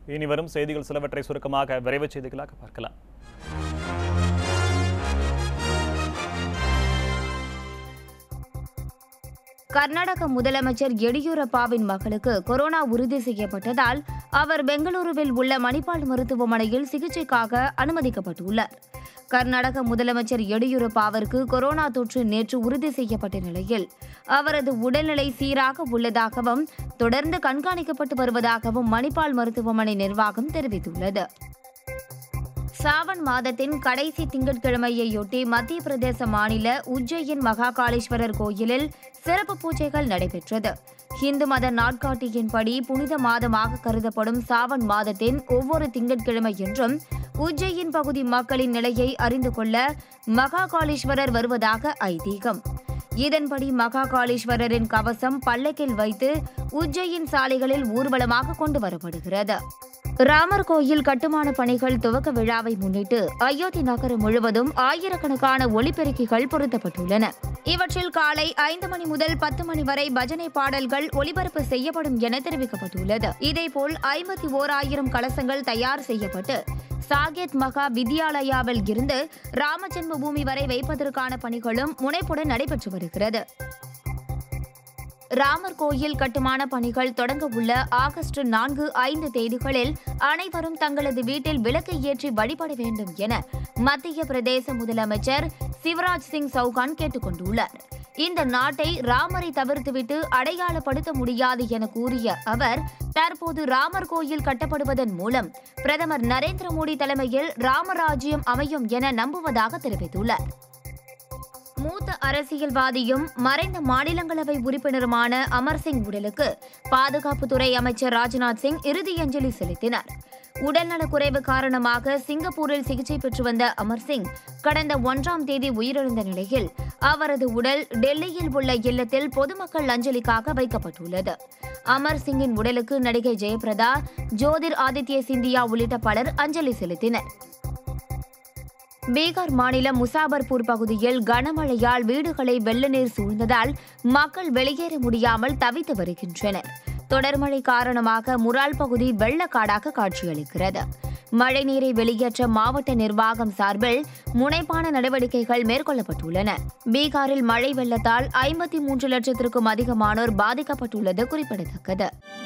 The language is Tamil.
இனி வரும் செய்திகள் சிலவற்றை சுருக்கமாக விரைவுச் செய்திகளாக பார்க்கலாம் கர்நாடக முதலமைச்சர் எடியூரப்பாவின் மகளுக்கு கொரோனா உறுதி செய்யப்பட்டதால் அவர் பெங்களூருவில் உள்ள மணிப்பால் மருத்துவமனையில் சிகிச்சைக்காக அனுமதிக்கப்பட்டுள்ளார் கர்நாடக முதலமைச்சர் எடியூரப்பாவிற்கு கொரோனா தொற்று நேற்று உறுதி செய்யப்பட்ட நிலையில் அவரது உடல்நிலை சீராக உள்ளதாகவும் தொடர்ந்து கண்காணிக்கப்பட்டு வருவதாகவும் மணிப்பால் மருத்துவமனை நிர்வாகம் தெரிவித்துள்ளது சாவன் மாதத்தின் கடைசி திங்கட்கிழமையொட்டி மத்திய பிரதேச மாநில உஜ்ஜையின் மகாகாளீஸ்வரர் கோயிலில் சிறப்பு பூஜைகள் நடைபெற்றது இந்து மத நாட்காட்டியின்படி புனித மாதமாக கருதப்படும் சாவன் மாதத்தின் ஒவ்வொரு திங்கட்கிழமை என்றும் உஜ்ஜையின் பகுதி மக்களின் நிலையை அறிந்து கொள்ள மகாகாளீஸ்வரர் வருவதாக ஐதீகம் இதன்படி மகாகாளீஸ்வரரின் கவசம் பல்லக்கில் வைத்து உஜ்ஜையின் சாலைகளில் ஊர்வலமாக கொண்டு வரப்படுகிறது ராமர் கோயில் கட்டுமான பணிகள் துவக்க விழாவை முன்னிட்டு அயோத்தி நகரம் முழுவதும் ஆயிரக்கணக்கான ஒலிபெருக்கிகள் பொருத்தப்பட்டுள்ளன இவற்றில் காலை ஐந்து மணி முதல் பத்து மணி வரை பஜனை பாடல்கள் ஒலிபரப்பு செய்யப்படும் என தெரிவிக்கப்பட்டுள்ளது இதேபோல் ஐம்பத்தி ஓராயிரம் கலசங்கள் தயார் செய்யப்பட்டு சாகேத் மகா வித்யாலயாவில் இருந்து ராம ஜென்ம பூமி வரை வைப்பதற்கான பணிகளும் முனைப்புடன் நடைபெற்று வருகிறது ராமர் கோயில் கட்டுமான பணிகள் தொடங்க உள்ள ஆகஸ்ட் நான்கு ஐந்து தேதிகளில் அனைவரும் தங்களது வீட்டில் விளக்கை ஏற்றி வழிபட வேண்டும் என மத்திய பிரதேச முதலமைச்சர் சிவராஜ் சிங் சௌகான் கேட்டுக் கொண்டுள்ளார் இந்த நாட்டை ராமரை தவிர்த்துவிட்டு அடையாளப்படுத்த முடியாது என கூறிய அவர் தற்போது ராமர் கோயில் கட்டப்படுவதன் மூலம் பிரதமர் நரேந்திர மோடி தலைமையில் ராமராஜ்யம் அமையும் என நம்புவதாக தெரிவித்துள்ளார் மூத்த அரசியல்வாதியும் மறைந்த மாநிலங்களவை உறுப்பினருமான அமர்சிங் உடலுக்கு பாதுகாப்புத்துறை அமைச்சர் ராஜ்நாத் சிங் இறுதி அஞ்சலி செலுத்தினார் உடல்நலக்குறைவு காரணமாக சிங்கப்பூரில் சிகிச்சை பெற்று வந்த அமர்சிங் கடந்த ஒன்றாம் தேதி உயிரிழந்த நிலையில் அவரது உடல் டெல்லியில் உள்ள இல்லத்தில் பொதுமக்கள் அஞ்சலிக்காக வைக்கப்பட்டுள்ளது அமர் சிங்கின் உடலுக்கு நடிகை ஜெயபிரதா ஜோதிர் ஆதித்ய சிந்தியா உள்ளிட்ட பலர் அஞ்சலி செலுத்தினர் பீகார் மாநிலம் முசாபர்பூர் பகுதியில் கனமழையால் வீடுகளை வெள்ள நீர் சூழ்ந்ததால் மக்கள் வெளியேற முடியாமல் தவித்து வருகின்றனர் தொடர் மழை காரணமாக முரால் பகுதி வெள்ளக்காடாக காட்சியளிக்கிறது மழைநீரை வெளியேற்ற மாவட்ட நிர்வாகம் சார்பில் முனைப்பான நடவடிக்கைகள் மேற்கொள்ளப்பட்டுள்ளன பீகாரில் மழை வெள்ளத்தால் ஐம்பத்தி மூன்று லட்சத்திற்கும் அதிகமானோர் பாதிக்கப்பட்டுள்ளது குறிப்பிடத்தக்கது